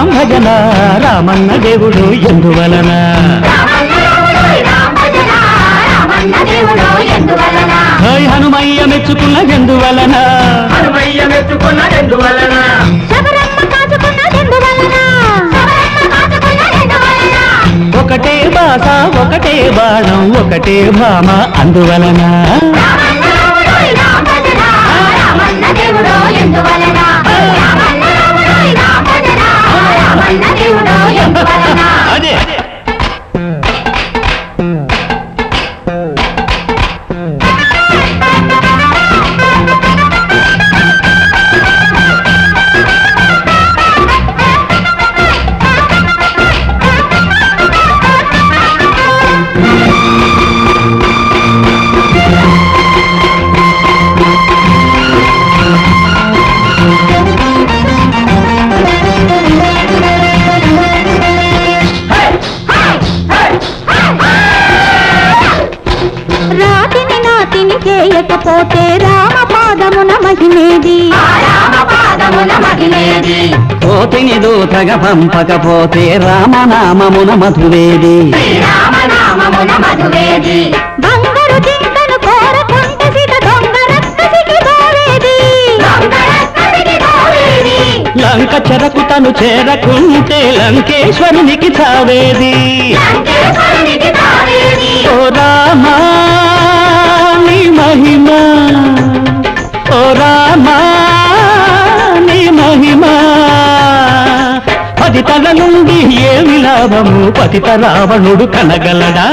రామ భజన రామన్న దేవుడు ఎందువలన హై హనుమయ్య మెచ్చుకున్న ఎందువలన హనుమయ్య మెచ్చుకున్న ఎందువలన ఒకటే బాస ఒకటే బాణం ఒకటే భామ అందువలన అదే రాతిని నాతిని చేయకపోతే రామ పాదమున మహిమేది కోతిని దూతగా పంపకపోతే రామనామమున మధువేది బంగారు జింకను కోరకుంటే సిట దొంగ రక్కసికి దోవేది లంక చెరకు తను చేరకుంటే లంకేశ్వరునికి చావేది ఓ రామా నీ మహిమ ఓ రామా నీ మహిమ పది తల నుండి ఏమి లాభము పతిత రావణుడు కనగలడా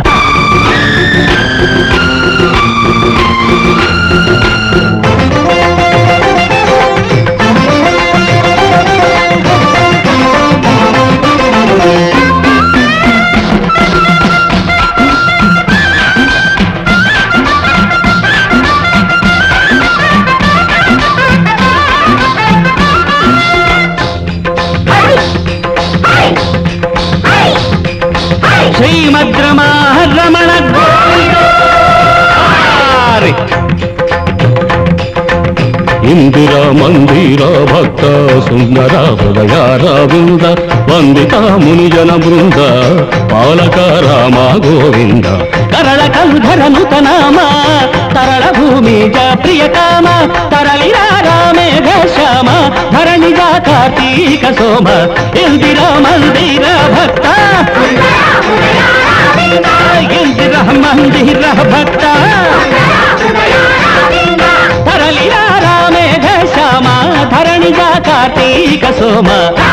శ్రీమద్రమారమణ ఇందిరా మందిర భక్త సుందర హృదయార బృంద వందిత మునిజన బృంద పాలక రామ గోవింద కరళ కలుధరను తనామ తరళ భూమి ప్రియ కామ తరళిరా రామేఘ శ్యామ ధరణిజా కార్తీక సోమ ఇందిరా మందిర భక్త ఇందిర మందిర భక్త తరలిరా రామేఘ శ్యామ ధరణిజా కార్తీక సోమ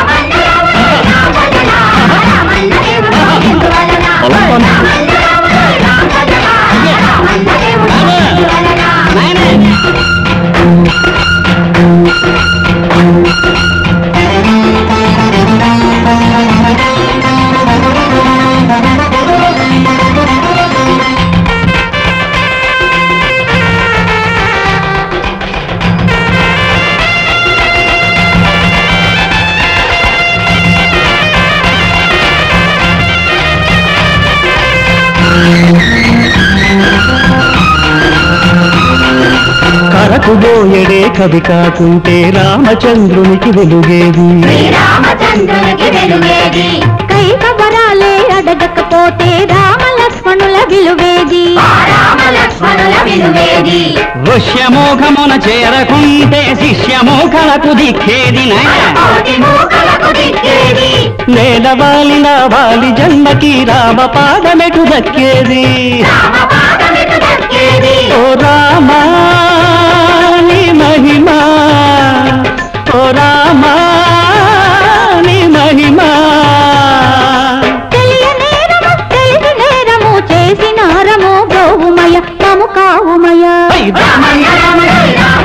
కరకు బోయడే కవి కాకుంటే రామచంద్రునికి వెలుగేది కైకవరాలే అడగకపోతే రామ లక్ష్మణుల విలువేది వృష్యమోఘమున చేరకుంటే శిష్యమోఖలకు దిక్కేది నేలవాలిన వాలి జన్మకి రామ పాదమెటు దక్కేది ఓ రామా నీ మహిమా ఓ రామా నీ మహిమా తెలియనేరము తెలిసి నేరము చేసినారము గోవుమయ మము కావుమయ ఐ రామ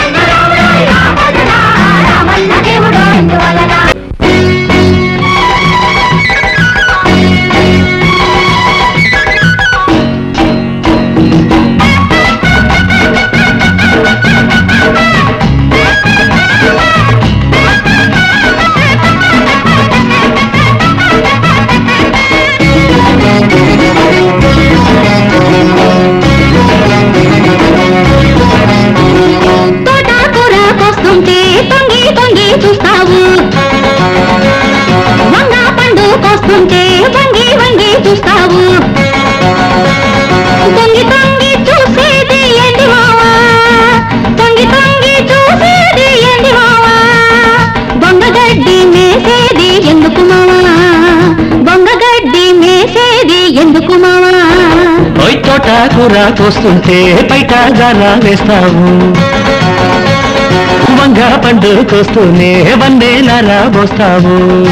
రామన్న కూర కోస్తుంటే బయట గారా వేస్తావు వంగ పండు కోస్తూనే వన్నేలారా పోస్తావు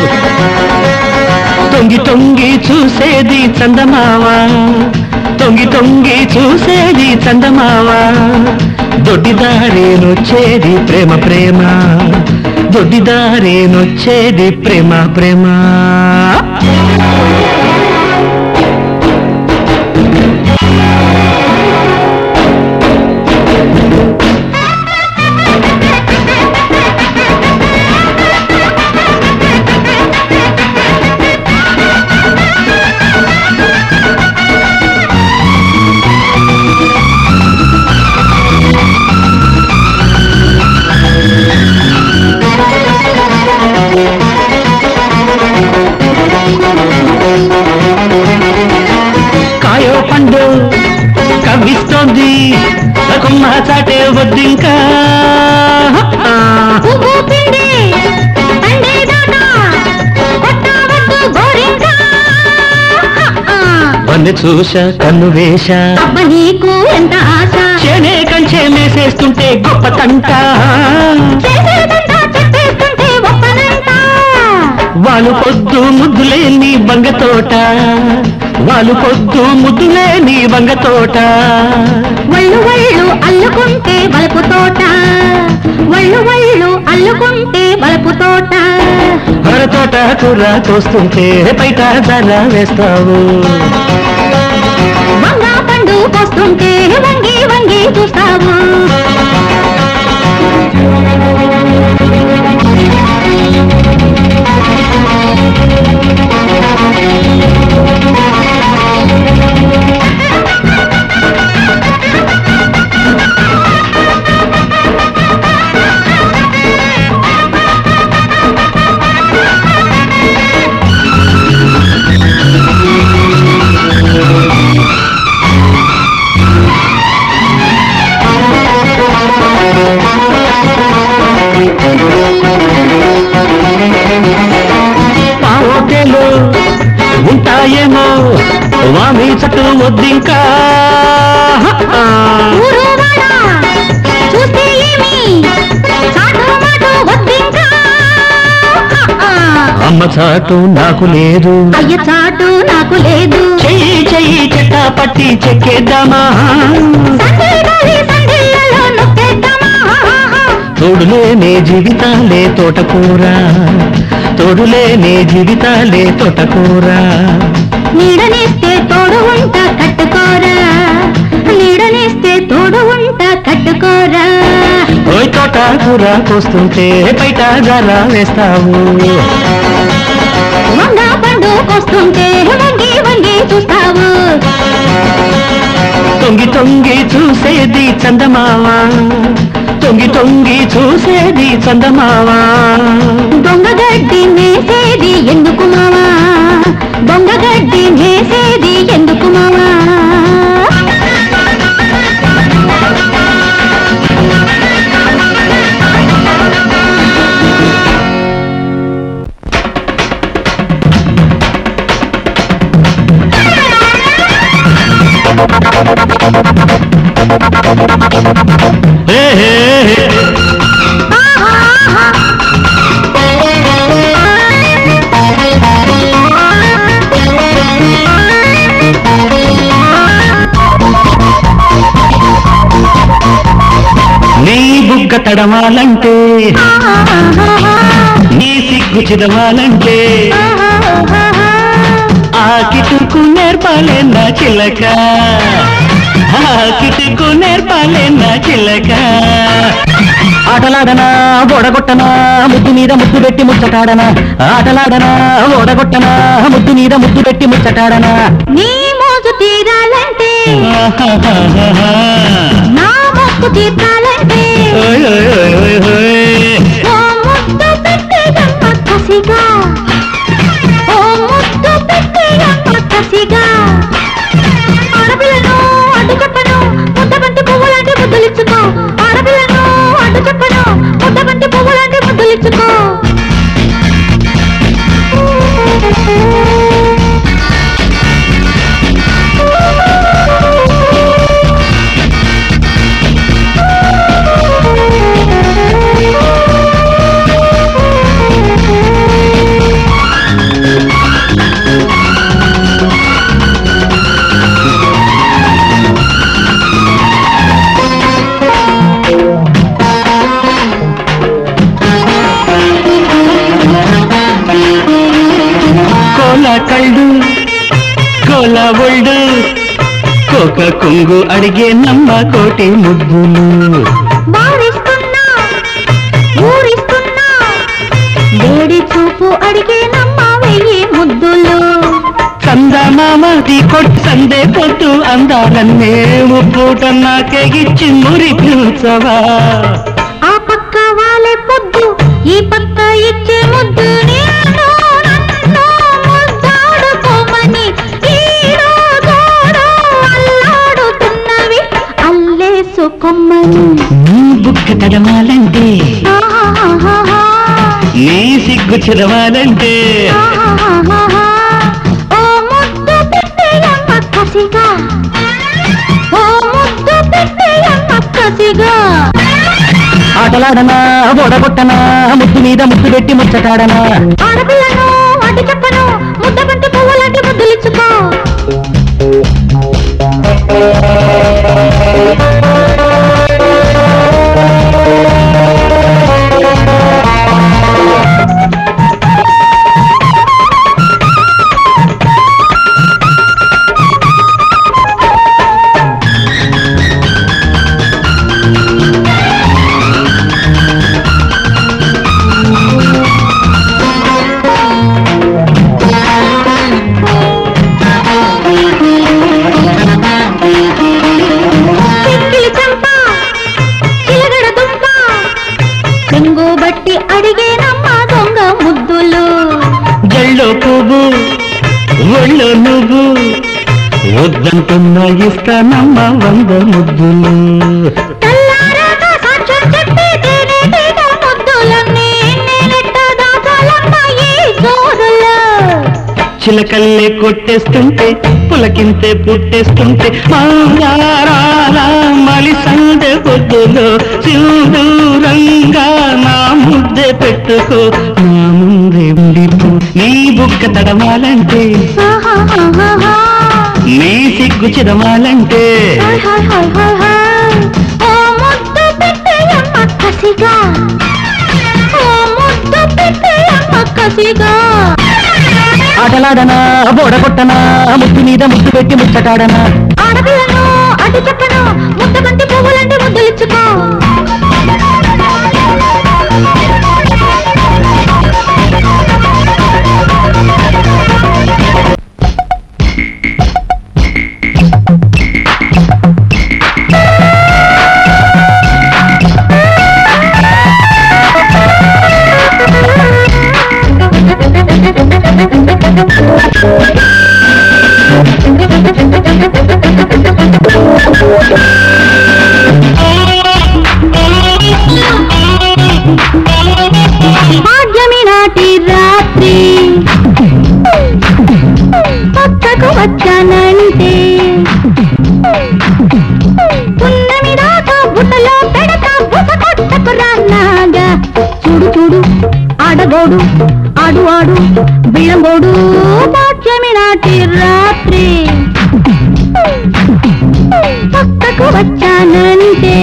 తొంగి తొంగి చూసేది చందమావా తొంగి తొంగి చూసేది చందమావా దొడ్డిదారేనొచ్చేది ప్రేమ ప్రేమ దొడ్డిదారేనొచ్చేది ప్రేమ ప్రేమ కాయో పండు కవ్విస్తోంది కొమ్మ చాటే వద్దింకా పువ్వు పిండి పండేదాకా కొట్టవద్దు గోరింక వన్నె చూస కన్ను వేష అబ్బ నీకు ఎంత ఆశ చేనే కంచే మేసేస్తుంటే గొప్ప తంట చేసేదంతా చెప్పేస్తుంటే ఒప్పనంట వాళ్ళు పొద్దు ముద్దులేని బంగ తోట వాళ్ళు పొద్దు ముద్దులేని బంగ తోట వళ్ళు వళ్ళు అల్లుకుంటే బలుపు తోట వళ్ళు వళ్ళు అల్లుకుంటే బలుపు తోట హర తోట కూర కోస్తుంటే బయట ధర వేస్తావు వంగ పండు పోస్తుంటే వంగి వంగి చూస్తావు పావోటేలు ఉంటాయేమో వామి చుట్టూ వద్దింకా ఊరు వాడ చూస్తే ఏమి చాటు మాటు వద్దింకా అమ్మ చాటు నాకు లేదు అయ్య చాటు నాకు లేదు చెయ్యి చెయ్యి చెట్ట పట్టి చెక్కేద్దామా సందేగాలి సందేలలో నొక్కేద్దామా తోడులేనే జీవితాలే తోటకూర తోడులేనే జీవితాలే తోటకూర నీడనేస్తే తోడు ఉంట కట్టుకోరా నీడనేస్తే తోడు ఉంట కట్టుకోరా ఓయ్ తోటకూర కోస్తుంటే బయట గర వేస్తావు వంగ పండు కోస్తుంటే వంగి వంగి చూస్తావు తొంగి తొంగి చూసేది చందమావా తొంగి తొంగి చూసేది చందమావా దొంగ గడ్డి మేసేది ఎందుకు మావా దొంగ గడ్డి మేసేది ఎందుకు మావా హే, హే, హే. నీ బుగ్గ తడవాలంటే నీ సిగ్గు చిదవాలంటే ఆ కిటుకు నేర్పాలే నా చిలక ఆ కిటుకు నేర్పాలే నా చిలక ఆటలాడనా ఓడగొట్టనా ముద్దు మీద ముద్దు పెట్టి ముచ్చటాడనా ఆటలాడనా ఓడగొట్టనా ముద్దు మీద ముద్దు పెట్టి ముచ్చటాడనా నీ మోజు తీరాలంటే నా మొక్కు తీర్చాలంటే ఓయ్ ఓయ్ ఓయ్ ఓయ్ ఓయ్. ఓ ముద్దు పెట్టేయమ్మ కసిగా ఓ ముద్దు పెట్టేయమ్మ కసిగా ఆడపిల్లను అడ్డు చెప్పను ముద్దబంతి పువ్వులాంటి ముద్దులిచ్చుకో ఆడపిల్లను అడ్డు చెప్పను ముద్దబంతి పువ్వులాంటి ముద్దులిచ్చుకో ఒళ్ళు కోల ఒళ్ళు కోక కొంగు అడిగే నమ్మ కోటి ముద్దులు వారిస్తున్నా ఊరిస్తున్నా వేడి చూపు అడిగే నమ్మ వెయ్యి ముద్దులు చందమామది కొట్టందే పొద్దు అందాలన్నే పూట నాకెగిచ్చి మురి పిలుచవా ఆ పక్క వాళ్ళే పొద్దు ఈ పక్క ఇచ్చే ముద్దు నేను నన్ను ముద్దాడుకోమని ఈడో గోడో అల్లాడుతున్నవి అల్లేసుకోమని నీ బుక్క తడమాలంటే ఆహాహాహా. నీ సిగ్గు చెదవాలంటే ఆహాహాహా. ఓ ముద్దు పెట్టేయమ్మ కసిగా ఓ ముద్దు పెట్టేయమ్మ కసిగా ఆటలాడనా ఓడగొట్టనా ముద్దు మీద ముద్దు పెట్టి ముచ్చటాడనా ఆడపిల్లను అడ్డు చెప్పను ముద్ద బంతి పువ్వులాంటి ముద్దులిచ్చుకో చిక్కిలి చంప చిలగడ దుంప చెంగు బట్టి అడిగేనమ్మ దొంగ ముద్దులు జల్లో పువ్వు ఒళ్ళో నువ్వు వద్దంటున్నా ఇస్తానమ్మ వంద ముద్దులు తెల్లారాక సాక్ష్యం చెప్పి తేనెటీగ ముద్దులన్నీ నేనెట్ట దాచాలమ్మ ఈ జోరులో చిలకల్లే కొట్టేస్తుంటే పులకింతే పుట్టేస్తుంటే మంగారాల మలి సందె పొద్దులో సింధూరంగా నా ముద్దే పెట్టుకో నా ముందే ఉండిపో నీ బుక్క తడమాలంటే ఆహాహాహాహా. నీ సిగ్గు చిదమాలంటే హాయ్ హాయ్ హాయ్ హాయ్ హాయ్. ఓ ముద్దు పెట్టేయమ్మ కసిగా ఓ ముద్దు పెట్టేయమ్మ కసిగా ఆటలాడనా బోడగొట్టనా ముద్దు మీద ముద్దు పెట్టి ముచ్చటాడనా ఆడపిల్లను అడ్డు చెప్పను ముద్ద బంతి పువ్వులంటే ముద్దులిచ్చుకో భాగ్యమి నాటి రాత్రి పక్కకు వచ్చానంటే పున్నమి దాకా బుట్టలో పెడతా బుస కొట్టకు రానాగా చూడు చూడు ఆడగోడు ఆడు ఆడు బిళ్ళంబోడు భాగ్యమి నాటి రాత్రి పక్కకు వచ్చానంటే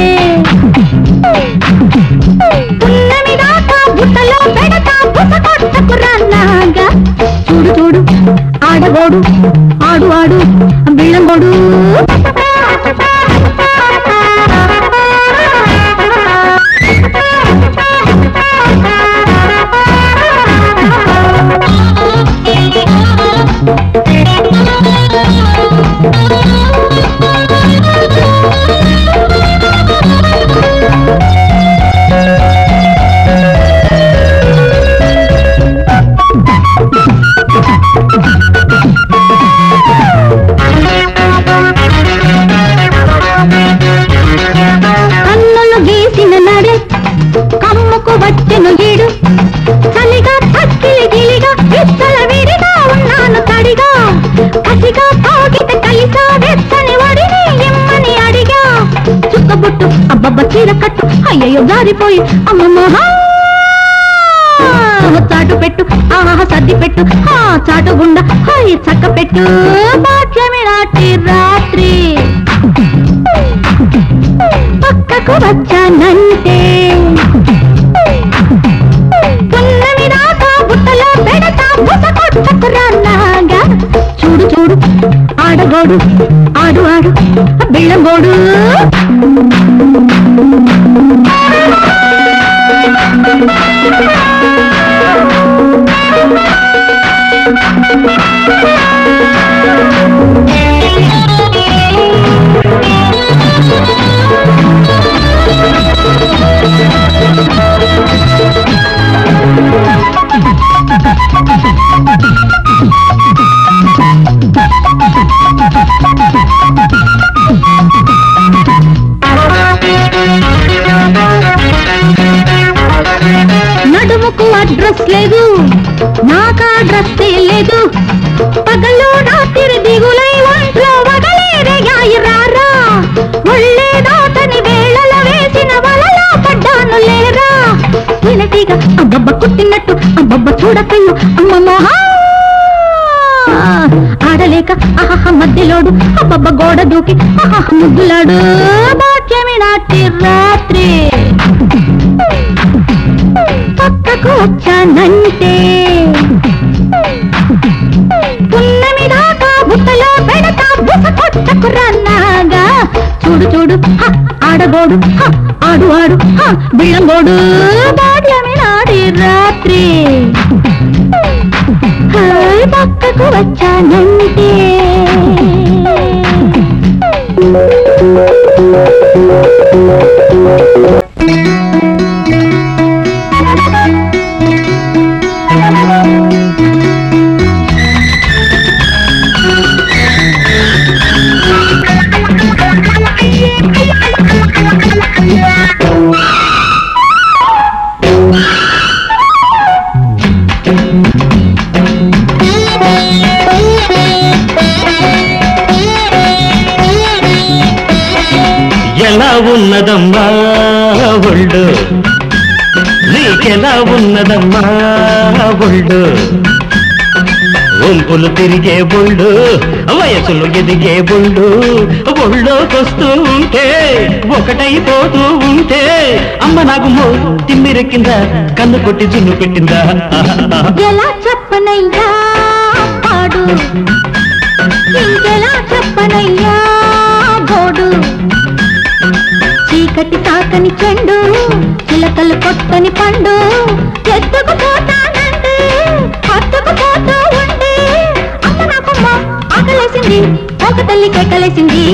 పున్నమి దాకా బుట్టలో పెడతా బుస కొట్టకు రానాగా చూడు చూడు ఆడగోడు ఆడు ఆడు బిళ్ళంబోడు కన్నులు గీసిన నడే కమ్ముకు వచ్చెను ఈడు చలిగా తక్కిలి గిలిగా విచ్చల విడిగా ఉన్నాను తడిగా కసిగా తాగిత కలిసా వెచ్చని వడిని ఇమ్మని అడిగా చుక్కబుట్టు అబ్బబ్బ చీర కట్టు అయ్యయ్యో జారిపోయి అమ్మమ్మ చాటు పెట్టు ఆహా సర్ది పెట్టు ఆ చాటు గుండా హాయ్ చక్క పెట్టు భాగ్యమి నాటి రాత్రి పక్కకు వచ్చానంటే పున్నమి దాకా బుట్టలో పెడతా బుస కొట్టకు రానాగా బిళ్ళంబోడు ఆడు ఆడు బిళ్ళంబోడు నడుముకు అడ్రస్ లేదు నాకు అడ్రస్ లేదు పగలు రాత్రి దిగులై ఒంట్లో వగలేరగాయి రారా ఒళ్ళే దాటని వేళల వేసిన వలలో పడ్డాను లేరా ఇలటిగా అబ్బబ్బ కుట్టినట్టు అబ్బబ్బ చూడకయ్యో అమ్మమ్మో హా! ఆడలేక అహహ మధ్యలోడు అబ్బబ్బ గోడ దూకి అహహ ముద్దులాడు భాగ్యమి నాటి రాత్రి పక్కకు వచ్చానంటే పున్నమి దాకా బుట్టలో పెడతా బుస కొట్టకు రన్నాగా చూడు చూడు హ, ఆడగోడు హ, ఆడు ఆడు హ, బిళ్ళంగోడు భాగ్యమి నాడి రాత్రి హాయ్ పక్కకు వచ్చానంటే ఎలా ఉన్నదమ్మా ఒళ్ళు నీకెలా ఉన్నదమ్మా ఒళ్ళు వంపులు తిరిగే బొళ్ళు వయసులు ఎదిగే బొళ్ళు ఒళ్ళోకొస్తూ ఉంటే ఒకటైపోతూ ఉంటే అమ్మ నాకు మో తిమ్మిరెక్కిందా కన్ను కొట్టి జున్ను పెట్టిందా ఎలా చెప్పనయ్యా పాడు ఇంకెలా చెప్పనయ్యా గోడు చీకటి తాకని చెండు చిలకలు కొట్టని పండు ఎత్తుకు పోతానండి హత్తుకు పోతూ ఉండి అమ్మ నాకమ్మ ఆకలేసింది ఒక తల్లి కేకలేసింది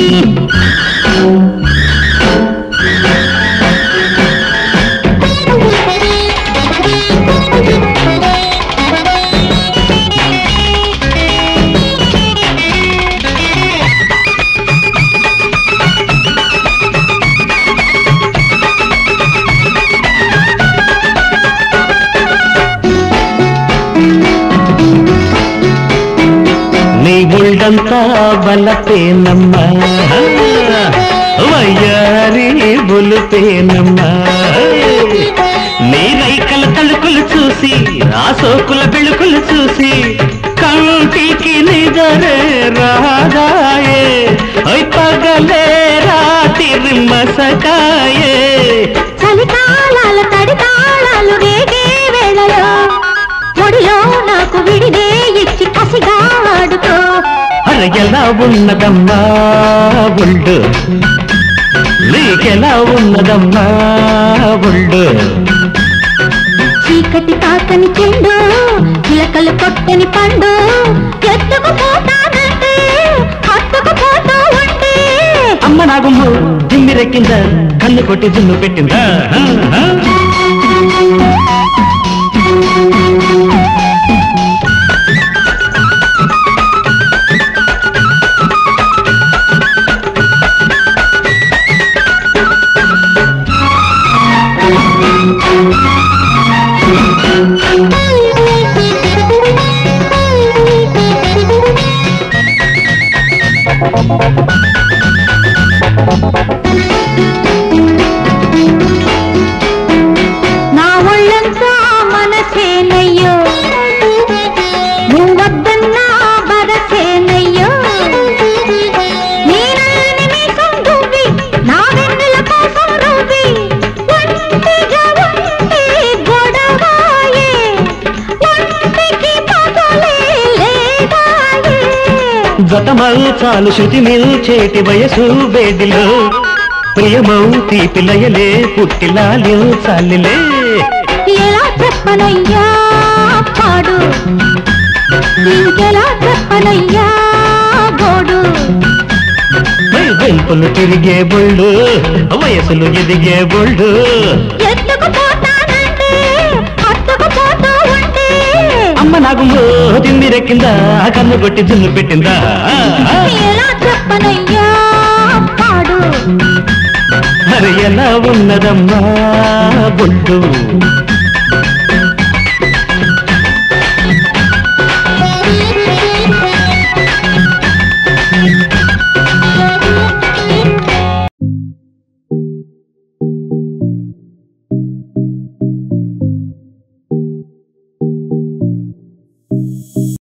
నీ ఒళ్ళంతా బలపేనమ్మా వయ్యారి బొలుపేనమ్మా నీ రైకల తలుకులు చూసి ఆ సోకుల బెళుకులు చూసి కంటికి నిజరే రాగాయే అయ్ పగలే రాత్రి మసకాయే చలికాలాల తడి తాళాలు రేగే వేళలో ఒడిలో నాకు విడిదే ఇచ్చి కసిగా ఆడుకో అర ఎలా ఉన్నదమ్మా ఒళ్ళు నీకెలా ఉన్నదమ్మా ఒళ్ళు చీకటి తాకని చెండు చిలకలు కొట్టని పండు ఎత్తుకు పోతానంటే హత్తుకు పోతూ ఉంటే అమ్మ నాగమ్మ జిమ్మిరెక్కిందా కన్ను కొట్టి జున్ను పెట్టిందా ఆ, ఆ. నా ఒళ్ళంతా మనసేనయ్యో నువ్వద్దన్నా బరసేనయ్యో నేనల్లని మీసం దువ్వి నా వెన్నెల కోసం రువ్వి ఒంటిగా ఉంటే గొడవాయే ఒంటికి పగలే లేదాయే గతమల్ చాలు శృతి మిల్చేటి వయసు వేడిలో ప్రియమౌ తీపి లయలే పుట్టిలాలి చాలిలే ఎలా చెప్పనయ్యా పాడు ఇంకెలా చెప్పనయ్యా గోడు వెంపులు తిరిగే బొళ్ళు వయసులు ఎదిగే బొళ్ళు ఎత్తుకు పోతానంటే హత్తుకు పోతూ ఉంటే అమ్మ నాకు తిమ్మిరెక్కింద కన్ను కొట్టి జున్ను పెట్టిందా ఎలా చెప్పనయ్యా పాడు మరి ఎలా ఉన్నదమ్మా బొడ్డు